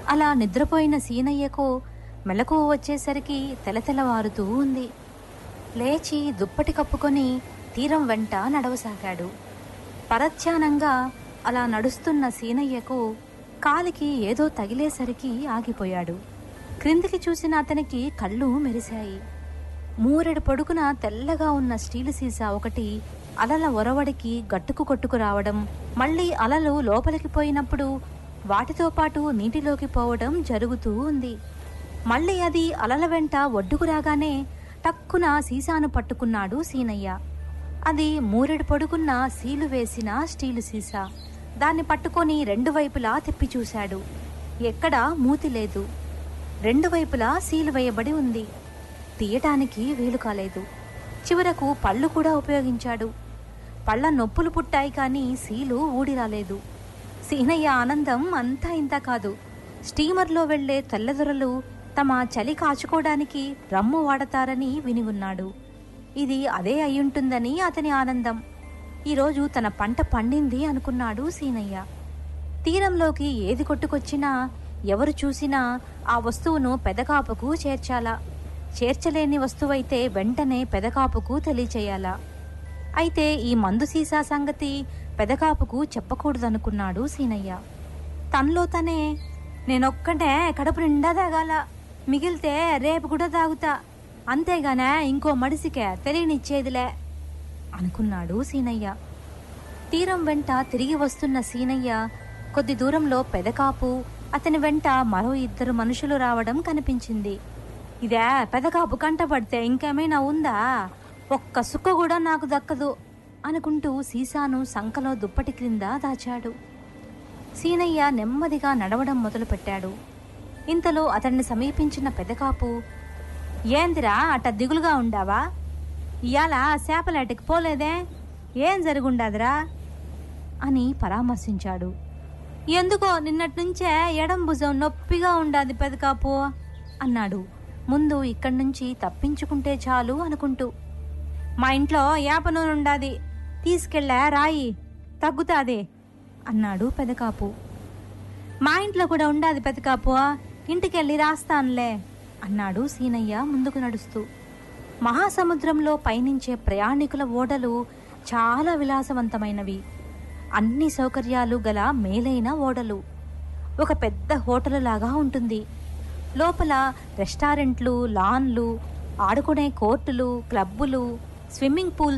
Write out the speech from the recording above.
అలా నిద్రపోయిన సీనయ్యకు మెలకువ వచ్చేసరికి తెలతెలవారుతూ ఉంది లేచి దుప్పటి కప్పుకొని తీరం వెంట నడవసాగాడు పరధ్యానంగా అలా నడుస్తున్న సీనయ్యకు కాలికి ఏదో తగిలేసరికి ఆగిపోయాడు క్రిందికి చూసిన అతనికి కళ్ళు మెరిశాయి మూరెడు పొడుగున తెల్లగా ఉన్న స్టీలు సీసా ఒకటి అలల ఒరవడికి గట్టుకు కొట్టుకు రావడం మళ్ళీ అలలు లోపలికి పోయినప్పుడు వాటితో పాటు నీటిలోకి పోవడం జరుగుతూ ఉంది మళ్ళీ అది అలల వెంట ఒడ్డుకు రాగానే టక్కున సీసాను పట్టుకున్నాడు సీనయ్య అది మూరెడు పొడుగున్న సీలు వేసిన స్టీలు సీసా దాన్ని పట్టుకొని రెండు వైపులా తిప్పి చూశాడు ఎక్కడా మూతి లేదు రెండు వైపులా సీలు వేయబడి ఉంది తీయటానికి వీలు కాలేదు చివరకు పళ్ళు కూడా ఉపయోగించాడు పళ్ళ నొప్పులు పుట్టాయి కానీ సీలు ఊడి రాలేదు సీనయ్య ఆనందం అంతా ఇంత కాదు స్టీమర్లో వెళ్లే తెల్లదొరలు తమ చలి కాచుకోవడానికి రమ్ము వాడతారని విని ఉన్నాడు ఇది అదే అయ్యుంటుందని అతని ఆనందం ఈరోజు తన పంట పండింది అనుకున్నాడు సీనయ్య తీరంలోకి ఏది కొట్టుకొచ్చినా ఎవరు చూసినా ఆ వస్తువును పెదకాపుకు చేర్చాలా చేర్చలేని వస్తువైతే వెంటనే పెదకాపుకు తెలియచేయాలా అయితే ఈ మందు సీసా సంగతి పెదకాపుకు చెప్పకూడదనుకున్నాడు సీనయ్య తనలో తనే నేనొక్కటే కడుపు నిండా తాగాల మిగిలితే రేపు కూడా తాగుతా అంతేగానే ఇంకో మడిసికే తెలియనిచ్చేదిలే అనుకున్నాడు సీనయ్య తీరం వెంట తిరిగి వస్తున్న సీనయ్య కొద్ది దూరంలో పెదకాపు అతని వెంట మరో ఇద్దరు మనుషులు రావడం కనిపించింది ఇదే పెదకాపు కంటపడితే ఇంకేమైనా ఉందా ఒక్క సుక్క కూడా నాకు దక్కదు అనుకుంటూ సీసాను సంకలో దుప్పటి క్రింద దాచాడు సీనయ్య నెమ్మదిగా నడవడం మొదలుపెట్టాడు ఇంతలో అతన్ని సమీపించిన పెదకాపు ఏందిరా అట్ట దిగులుగా ఉండావా ఇయాల చేపలేటకి పోలేదే ఏం జరుగుండాదిరా అని పరామర్శించాడు ఎందుకో నిన్నటి నుంచే ఎడం భుజం నొప్పిగా ఉండాది పెదకాపు అన్నాడు ముందు ఇక్కడి నుంచి తప్పించుకుంటే చాలు అనుకుంటూ మా ఇంట్లో యాప నూనె ఉండాది తీసుకెళ్ళా రాయి తగ్గుతాది అన్నాడు పెదకాపు మా ఇంట్లో కూడా ఉండాది పెదకాపు ఇంటికెళ్ళి రాస్తానులే అన్నాడు సీనయ్య ముందుకు నడుస్తూ మహాసముద్రంలో పయనించే ప్రయాణికుల ఓడలు చాలా విలాసవంతమైనవి అన్ని సౌకర్యాలు గల మేలైన ఓడలు ఒక పెద్ద హోటల్ లాగా ఉంటుంది లోపల రెస్టారెంట్లు లాన్లు ఆడుకునే కోర్టులు క్లబ్బులు స్విమ్మింగ్ పూల్